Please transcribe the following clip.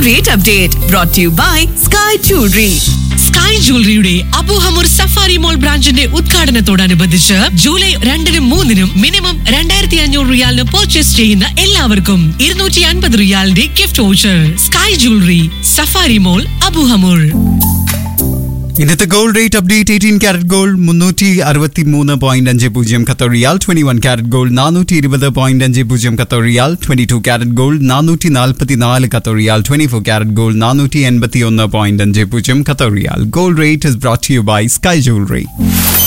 rate update brought to you by Sky Jewelry. Sky ജ്വല്ലറിയുടെ Abu Hamour Safari mall ബ്രാഞ്ചിന്റെ ഉദ്ഘാടനത്തോടനുബന്ധിച്ച് July രണ്ടിനും മൂന്നിനും മിനിമം രണ്ടായിരത്തി അഞ്ഞൂറ് റിയാലിന് പർച്ചേസ് ചെയ്യുന്ന എല്ലാവർക്കും ഇരുന്നൂറ്റി അൻപത് റിയാലിന്റെ gift voucher Sky jewellery Safari mall Abu Hamour ഇന്നത്തെ gold rate update eighteen carat gold മുന്നൂറ്റി അറുപത്തി മൂന്ന് പോയിന്റ് അഞ്ച് പൂജ്യം കത്തോറിയാൽ ട്വന്റി വൺ ക്യാരറ്റ് ഗോൾഡ് നാനൂറ്റി ഇരുപത് പോയിന്റ് അഞ്ച് പൂജ്യം കത്തോറിയാൽ ട്വന്റി ടു ക്യാരറ്റ് ഗോൾഡ് നാനൂറ്റി നാൽപ്പത്തി നാല് കത്തോറിയാൽ ട്വന്റി ഫോർ ക്യാരറ്റ് ഗോൾഡ് നാനൂറ്റി എൺപത്തി ഒന്ന് പോയിന്റ് അഞ്ച് പൂജ്യം കത്തോറിയാൽ gold rate is brought you by Sky jewellery